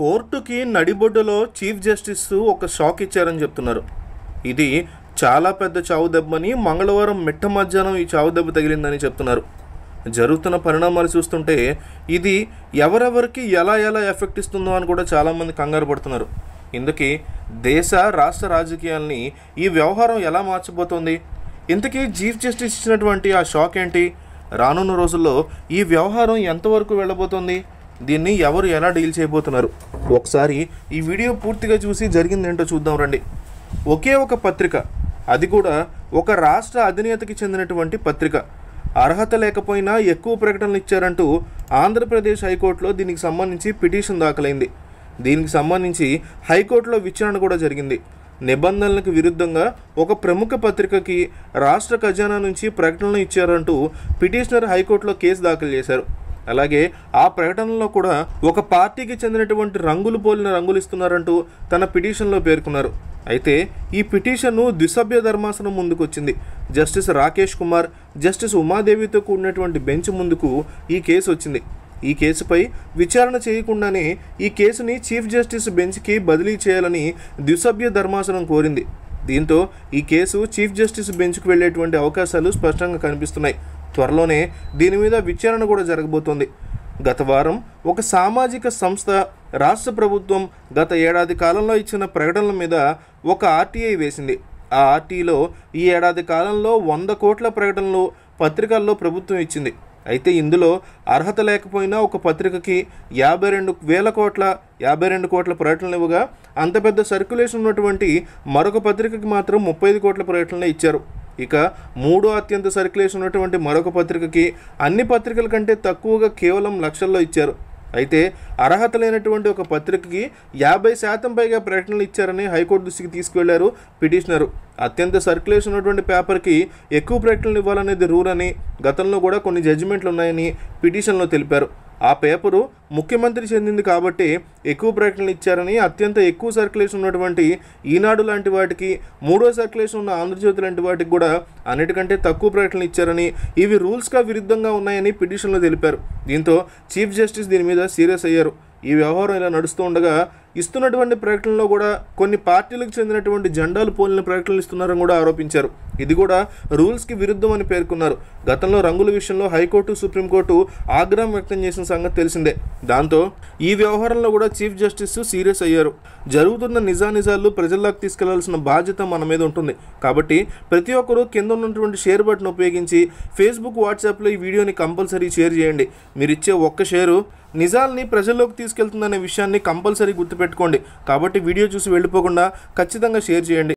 కోర్టుకి నడిబొడ్డులో chief justice ఒక షాక్ ఇచ్చారని చెప్తున్నారు ఇది చాలా పెద్ద చావు దెబ్బని మంగళవారం మిట్ట మధ్యాహ్నం ఈ చావు దెబ్బ తగిలిందని చెప్తున్నారు జరుగుతున్న పరిణామాలు చూస్తుంటే ఇది ఎవరెవరికి ఎలా ఎలా ఎఫెక్ట్ ఇస్తుందో అని కూడా చాలామంది కంగారు పడుతున్నారు ఇందుకీ దేశ రాష్ట్ర రాజకీయాల్ని ఈ వ్యవహారం ఎలా మార్చబోతోంది ఇంతకీ చీఫ్ జస్టిస్ ఇచ్చినటువంటి ఆ షాక్ ఏంటి రానున్న రోజుల్లో ఈ వ్యవహారం ఎంతవరకు వెళ్ళబోతోంది దీన్ని ఎవరు ఎలా డీల్ చేయబోతున్నారు ఒకసారి ఈ వీడియో పూర్తిగా చూసి జరిగిందేంటో చూద్దాం రండి ఒకే ఒక పత్రిక అది కూడా ఒక రాష్ట్ర అధినేతకి చెందినటువంటి పత్రిక అర్హత లేకపోయినా ఎక్కువ ప్రకటనలు ఇచ్చారంటూ ఆంధ్రప్రదేశ్ హైకోర్టులో దీనికి సంబంధించి పిటిషన్ దాఖలైంది దీనికి సంబంధించి హైకోర్టులో విచారణ కూడా జరిగింది నిబంధనలకు విరుద్ధంగా ఒక ప్రముఖ పత్రికకి రాష్ట్ర ఖజానా నుంచి ప్రకటనలు ఇచ్చారంటూ పిటిషనర్ హైకోర్టులో కేసు దాఖలు చేశారు అలాగే ఆ ప్రకటనలో కూడా ఒక పార్టీకి చెందినటువంటి రంగులు పోలిన రంగులు ఇస్తున్నారంటూ తన పిటిషన్లో పేర్కొన్నారు అయితే ఈ పిటిషన్ను ద్విసభ్య ధర్మాసనం ముందుకు వచ్చింది జస్టిస్ రాకేష్ కుమార్ జస్టిస్ ఉమాదేవితో కూడినటువంటి బెంచ్ ముందుకు ఈ కేసు వచ్చింది ఈ కేసుపై విచారణ చేయకుండానే ఈ కేసుని చీఫ్ జస్టిస్ బెంచ్కి బదిలీ చేయాలని ద్విసభ్య ధర్మాసనం కోరింది దీంతో ఈ కేసు చీఫ్ జస్టిస్ బెంచ్కు వెళ్ళేటువంటి అవకాశాలు స్పష్టంగా కనిపిస్తున్నాయి త్వరలోనే దీని మీద విచారణ కూడా జరగబోతోంది గత వారం ఒక సామాజిక సంస్థ రాష్ట్ర ప్రభుత్వం గత ఏడాది కాలంలో ఇచ్చిన ప్రకటనల మీద ఒక ఆర్టీఐ వేసింది ఆ ఆర్టీలో ఈ ఏడాది కాలంలో వంద కోట్ల ప్రకటనలు పత్రికల్లో ప్రభుత్వం ఇచ్చింది అయితే ఇందులో అర్హత లేకపోయినా ఒక పత్రికకి యాభై రెండు వేల కోట్ల యాభై రెండు కోట్ల ప్రకటనలు ఇవ్వగా అంత పెద్ద సర్క్యులేషన్ ఉన్నటువంటి మరొక పత్రికకి మాత్రం ముప్పై ఐదు కోట్ల ప్రకటనలు ఇచ్చారు ఇక మూడో అత్యంత సర్క్యులేషన్ ఉన్నటువంటి మరొక పత్రికకి అన్ని పత్రికల కంటే తక్కువగా కేవలం లక్షల్లో ఇచ్చారు అయితే అర్హత లేనటువంటి ఒక పత్రికకి యాభై శాతం పైగా ప్రకటనలు ఇచ్చారని హైకోర్టు దృష్టికి తీసుకువెళ్లారు పిటిషనరు అత్యంత సర్క్యులేషన్ ఉన్నటువంటి పేపర్కి ఎక్కువ ప్రకటనలు ఇవ్వాలనేది రూల్ అని గతంలో కూడా కొన్ని జడ్జిమెంట్లు ఉన్నాయని పిటిషన్లో తెలిపారు ఆ పేపరు ముఖ్యమంత్రి చెందింది కాబట్టి ఎక్కువ ప్రకటనలు ఇచ్చారని అత్యంత ఎక్కువ సర్క్యులేషన్ ఉన్నటువంటి ఈనాడు లాంటి వాటికి మూడో సర్క్యులేషన్ ఉన్న ఆంధ్రజ్యోతి లాంటి వాటికి కూడా అన్నిటికంటే తక్కువ ప్రకటనలు ఇచ్చారని ఇవి రూల్స్గా విరుద్ధంగా ఉన్నాయని పిటిషన్లో తెలిపారు దీంతో చీఫ్ జస్టిస్ దీని మీద సీరియస్ అయ్యారు ఈ వ్యవహారం ఇలా నడుస్తూ ఉండగా ఇస్తున్నటువంటి ప్రకటనలో కూడా కొన్ని పార్టీలకు చెందినటువంటి జెండాలు పోలిన ప్రకటనలు ఇస్తున్నారని కూడా ఆరోపించారు ఇది కూడా రూల్స్కి విరుద్ధం అని పేర్కొన్నారు గతంలో రంగుల విషయంలో హైకోర్టు సుప్రీంకోర్టు ఆగ్రహం వ్యక్తం చేసిన సంగతి తెలిసిందే దాంతో ఈ వ్యవహారంలో కూడా చీఫ్ జస్టిస్ సీరియస్ అయ్యారు జరుగుతున్న నిజానిజాలు ప్రజల్లోకి తీసుకెళ్లాల్సిన బాధ్యత మన మీద ఉంటుంది కాబట్టి ప్రతి ఒక్కరూ కింద ఉన్నటువంటి షేర్ బటన్ ఉపయోగించి ఫేస్బుక్ వాట్సాప్లో ఈ వీడియోని కంపల్సరీ షేర్ చేయండి మీరు ఇచ్చే ఒక్క షేరు నిజాల్ని ప్రజల్లోకి తీసుకెళ్తుందనే విషయాన్ని కంపల్సరీ గుర్తుపెట్టుకోండి కాబట్టి వీడియో చూసి వెళ్ళిపోకుండా ఖచ్చితంగా షేర్ చేయండి